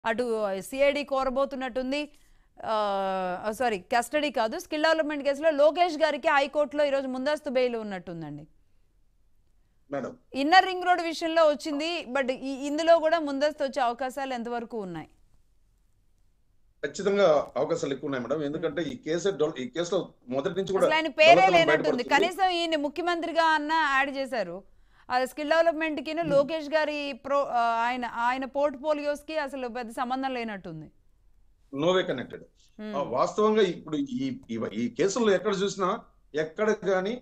అటు సిఐడి కోరబోతున్నట్టుంది sorry custody కాదు స్కిల్ డెవలప్మెంట్ కేసులో లోకేష్ గారికి హైకోర్టులో ఈరోజు ముందస్తు బెయిల్ ఉన్నట్టుందండి మేడం ఇన్నర్ రింగ్ రోడ్ విషయంలో వచ్చింది బట్ ఈ- ఇందులో కూడా ముందస్తు వచ్చే అవకాశాలు ఎంతవరకు ఉన్నాయి ఖచ్చితంగా అవకాశాలు ఎక్కువ ఉన్నాయి మేడం ఎందుకంటే ఈ కేసు డెవ- ఈ కేసులో మొదటి నుంచి కూడా అసలు ఆయన పేరే డెవలప్మెంట్ లేనట్టుంది బయటపడుతుంది. కనీసం ఈయన ముఖ్యమంత్రిగా అన్న యాడ్ చేశారు అది స్కిల్ డెవలప్మెంట్ కి లోకేష్ గారి ప్రో ఆ, ఆయన ఆయన పోర్ట్ఫోలియోస్ కి అసలు పెద్ద సంబంధం లేనట్టుంది నోవే కనెక్టెడ్ Hmm. వాస్తవంగా ఇప్పుడు ఈ ఈ- ఈ కేసుల్లో ఎక్కడ చూసినా ఎక్కడ కానీ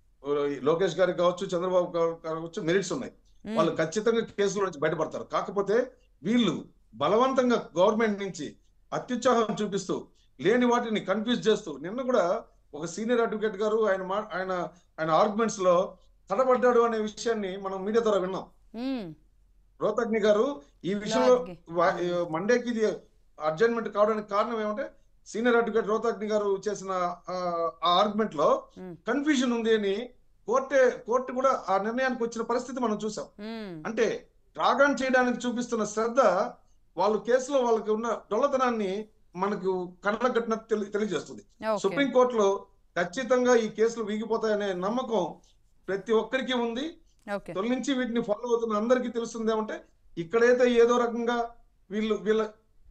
లోకేష్ గారికి కావచ్చు చంద్రబాబు గారు కావచ్చు మెరిట్స్ ఉన్నాయి Hmm. వాళ్ళు ఖచ్చితంగా కేసుల నుంచి బయటపడతారు కాకపోతే వీళ్ళు బలవంతంగా గవర్నమెంట్ నుంచి అత్యుత్సాహం చూపిస్తూ లేని వాటిని కన్ఫ్యూజ్ చేస్తూ నిన్న కూడా ఒక సీనియర్ అడ్వకేట్ గారు ఆయన మా- ఆయన ఆయన ఆర్గ్యుమెంట్స్ లో తడబడ్డాడు అనే విషయాన్ని మనం మీడియా ద్వారా విన్నాం మ్మ్. రోతగ్ని గారు ఈ విషయంలో లార్డ్కి. వా- మండేకి ఇది అడ్జస్ట్మెంట్ కావడానికి కారణం ఏమంటే సీనియర్ అడ్వకేట్ రోతగ్ని గారు చేసిన ఆ ఆర్గ్యుమెంట్ లో మ్మ్. కన్ఫ్యూజన్ ఉంది అని కోర్టే కోర్టు కూడా ఆ నిర్ణయానికి వచ్చిన పరిస్థితి మనం చూసాం మ్మ్. అంటే డ్రాగన్ చేయడానికి చూపిస్తున్న శ్రద్ధ వాళ్ళు కేసులో వాళ్ళకి ఉన్న డొల్లతనాన్ని మనకు కళ్ళకు కట్టినట్టు తెలి- తెలియజేస్తుంది ఓకే సుప్రీం కోర్టులో ఖచ్చితంగా ఈ కేసులు వీగిపోతాయనే నమ్మకం ప్రతి ఒక్కరికి ఉంది ఓకే తొలి నుంచి వీటిని ఫాలో అవుతున్న అందరికీ తెలుస్తుంది ఏమంటే ఇక్కడైతే ఏదో రకంగా వీళ్ళు వీళ్ళ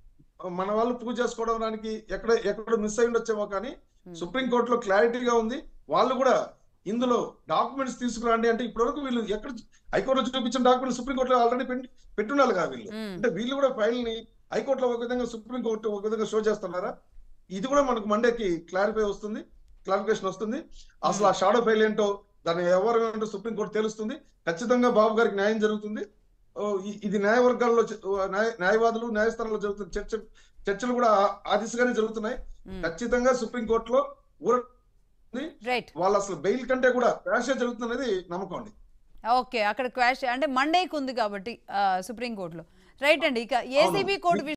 మన వాళ్ళు ప్రూవ్ చేసుకోవడానికి ఎక్కడ ఎక్కడ మిస్ అయి ఉండొచ్చేమో కానీ Hmm. సుప్రీం కోర్టులో క్లారిటీగా ఉంది వాళ్ళు కూడా ఇందులో డాక్యుమెంట్స్ తీసుకురండి అంటే ఇప్పటివరకు వీళ్ళు ఎక్కడ హైకోర్టులో చూపించిన డాక్యుమెంట్ సుప్రీం కోర్టులో ఆల్రెడీ పెట్టుండాలి కదా వీళ్ళు మ్మ్. అంటే వీళ్ళు కూడా ఫైల్ ని హైకోర్టులో ఒక విధంగా సుప్రీం కోర్టు ఒక విధంగా షో చేస్తున్నారా ఇది కూడా మనకు మండేకి క్లారిఫై వస్తుంది క్లారిఫికేషన్ వస్తుంది అసలు ఆ షాడో ఫైల్ ఏంటో దాని ఎవరు ఏంటో సుప్రీం కోర్టు తెలుస్తుంది ఖచ్చితంగా బాబు గారికి న్యాయం జరుగుతుంది ఓ, ఇ- ఇది న్యాయవర్గాల్లో చ- ఓ, న్యాయ- న్యాయవాదులు న్యాయస్థానంలో జరుగుతున్న చర్చ చర్చలు కూడా ఆ- ఆ దిశగానే జరుగుతున్నాయి మ్మ్. ఖచ్చితంగా సుప్రీం కోర్టులో ఊర రైట్ వాళ్ళు అసలు బెయిల్ కంటే కూడా ప్యాషే జరుగుతున్నది నమ్మకం అండి ఓకే అక్కడ క్వాష్ అంటే మండేకి ఉంది కాబట్టి సుప్రీం కోర్టులో రైట్ అండి ఇక ఏసీబీ కోర్టు